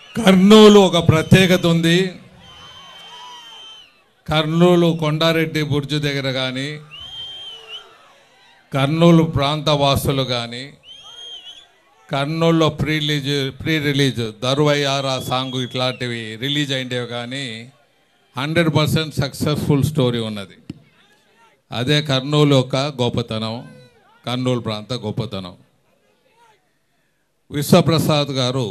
కర్నూలు ఒక ప్రత్యేకత ఉంది కర్నూలు కొండారెడ్డి బుర్జు దగ్గర కానీ కర్నూలు ప్రాంత వాసులు కానీ కర్నూలులో ప్రీ రిలీజ్ ప్రీ రిలీజ్ దరువయ్యారా సాంగ్ ఇట్లాంటివి రిలీజ్ అయినవి కానీ హండ్రెడ్ పర్సెంట్ సక్సెస్ఫుల్ స్టోరీ ఉన్నది అదే కర్నూలు యొక్క గొప్పతనం కర్నూలు ప్రాంత గొప్పతనం విశ్వప్రసాద్ గారు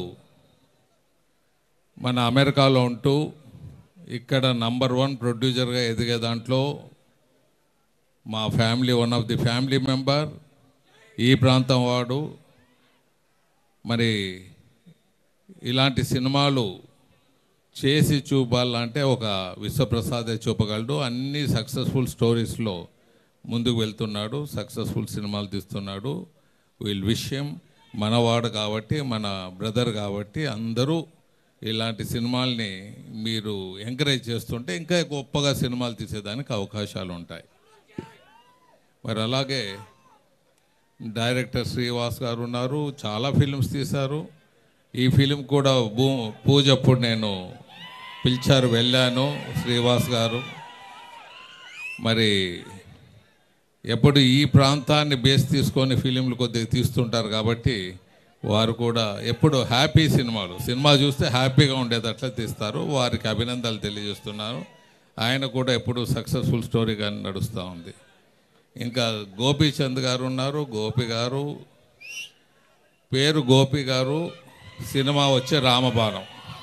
మన అమెరికాలో ఉంటూ ఇక్కడ నంబర్ వన్ ప్రొడ్యూసర్గా ఎదిగే దాంట్లో మా family one of the family member ఈ ప్రాంతం వాడు మరి ఇలాంటి సినిమాలు చేసి చూపాలంటే ఒక విశ్వప్రసాదే చూపగలడు అన్ని సక్సెస్ఫుల్ స్టోరీస్లో ముందుకు వెళ్తున్నాడు సక్సెస్ఫుల్ సినిమాలు తీస్తున్నాడు వీల్ విషయం మనవాడు కాబట్టి మన బ్రదర్ కాబట్టి అందరూ ఇలాంటి సినిమాల్ని మీరు ఎంకరేజ్ చేస్తుంటే ఇంకా గొప్పగా సినిమాలు తీసేదానికి అవకాశాలు ఉంటాయి మరి అలాగే డైరెక్టర్ శ్రీవాస్ గారు ఉన్నారు చాలా ఫిల్మ్స్ తీశారు ఈ ఫిలిం కూడా భూ పూజ అప్పుడు నేను పిలిచారు వెళ్ళాను శ్రీవాస్ గారు మరి ఎప్పుడు ఈ ప్రాంతాన్ని బేస్ తీసుకొని ఫిలింలు కొద్దిగా తీస్తుంటారు కాబట్టి వారు కూడా ఎప్పుడు హ్యాపీ సినిమాలు సినిమా చూస్తే హ్యాపీగా ఉండేటట్లా తీస్తారు వారికి అభినందనలు తెలియజేస్తున్నాను ఆయన కూడా ఎప్పుడు సక్సెస్ఫుల్ స్టోరీగా నడుస్తూ ఉంది ఇంకా గోపీచంద్ గారు ఉన్నారు గోపి గారు పేరు గోపి గారు సినిమా వచ్చే రామబాణం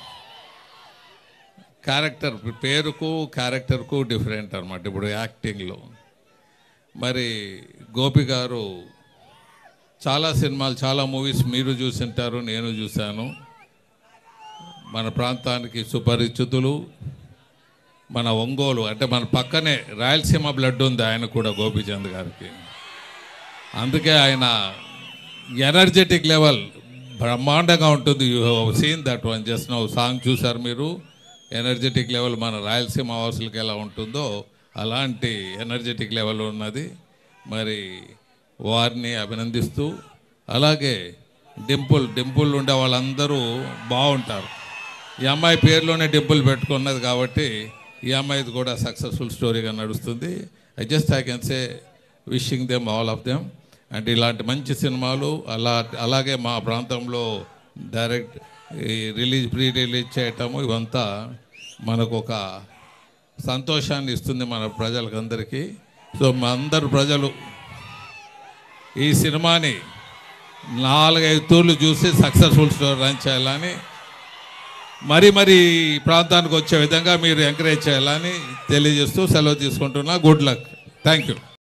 క్యారెక్టర్ పేరుకు క్యారెక్టర్కు డిఫరెంట్ అనమాట ఇప్పుడు యాక్టింగ్లో మరి గోపి గారు చాలా సినిమాలు చాలా మూవీస్ మీరు చూసింటారు నేను చూశాను మన ప్రాంతానికి సుపరిచితులు మన ఒంగోలు అంటే మన పక్కనే రాయలసీమ బ్లడ్ ఉంది ఆయన కూడా గోపీచంద్ గారికి అందుకే ఆయన ఎనర్జెటిక్ లెవెల్ బ్రహ్మాండంగా ఉంటుంది you seen that one just no song చూసారు మీరు ఎనర్జెటిక్ లెవెల్ మన రాయలసీమ వాసులకి ఎలా ఉంటుందో అలాంటి ఎనర్జెటిక్ లెవెల్ ఉన్నది మరి వారిని అభినందిస్తూ అలాగే డింపుల్ డింపుల్ ఉండే వాళ్ళందరూ బాగుంటారు ఈ అమ్మాయి పేరులోనే డింపుల్ పెట్టుకున్నది కాబట్టి ఈ అమ్మాయిది కూడా సక్సెస్ఫుల్ స్టోరీగా నడుస్తుంది I just I can say wishing them all of them and ఇలాంటి మంచి సినిమాలు అలా అలాగే మా ప్రాంతంలో డైరెక్ట్ ఈ రిలీజ్ ప్రీ రిలీజ్ చేయటము ఇవంతా మనకు ఒక సంతోషాన్ని ఇస్తుంది మన ప్రజలకందరికీ సో మా అందరు ప్రజలు ఈ సినిమాని నాలుగైదు తూర్లు చూసి సక్సెస్ఫుల్ స్టోరీ రన్ చేయాలని మరి మరి ఈ ప్రాంతానికి వచ్చే విధంగా మీరు ఎంకరేజ్ చేయాలని తెలియజేస్తూ సెలవు తీసుకుంటున్నా గుడ్ లక్ థ్యాంక్ యూ